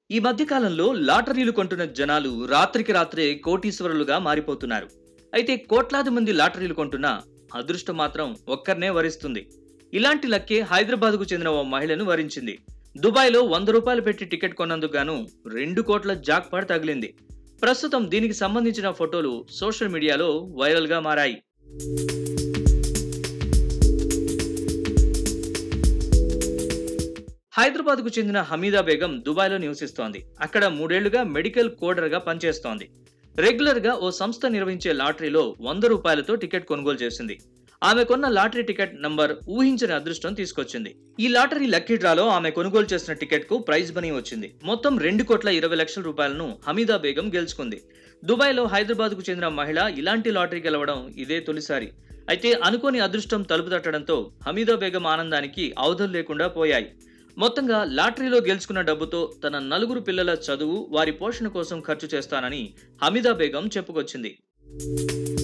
ఈ మధ్య కాలంలో లాటరీలు కొంటున్న జనాలు రాత్రికి రాత్రే కోటీశ్వరులుగా మారిపోతున్నారు అయితే కోట్లాది మంది లాటరీలు కొంటున్నా అదృష్టం మాత్రం ఒక్కరినే వరిస్తుంది ఇలాంటి లక్కే హైదరాబాద్కు చెందిన ఓ మహిళను వరించింది దుబాయ్లో వంద రూపాయలు పెట్టి టికెట్ కొన్నందుకు గాను రెండు కోట్ల జాక్పాట్ తగిలింది ప్రస్తుతం దీనికి సంబంధించిన ఫోటోలు సోషల్ మీడియాలో వైరల్గా మారాయి హైదరాబాద్ కు చెందిన హమీదా బేగం దుబాయ్లో నివసిస్తోంది అక్కడ మూడేళ్లుగా మెడికల్ కోడర్ గా పనిచేస్తోంది రెగ్యులర్ గా ఓ సంస్థ నిర్వహించే లాటరీలో వంద రూపాయలతో టికెట్ కొనుగోలు చేసింది ఆమె కొన్న లాటరీ టికెట్ నంబర్ ఊహించని అదృష్టం తీసుకొచ్చింది ఈ లాటరీ లక్కీ డ్రాలో ఆమె కొనుగోలు చేసిన టికెట్ కు ప్రైజ్ మనీ వచ్చింది మొత్తం రెండు కోట్ల ఇరవై లక్షల రూపాయలను హమీదా బేగం గెలుచుకుంది దుబాయ్లో హైదరాబాద్ కు చెందిన మహిళ ఇలాంటి లాటరీ గెలవడం ఇదే తొలిసారి అయితే అనుకోని అదృష్టం తలుపు తట్టడంతో హమీదా బేగం ఆనందానికి అవధులు లేకుండా పోయాయి మొత్తంగా లాటరీలో గెలుచుకున్న డబ్బుతో తన నలుగురు పిల్లల చదువు వారి పోషణ కోసం ఖర్చు చేస్తానని హమీదా బేగం చెప్పుకొచ్చింది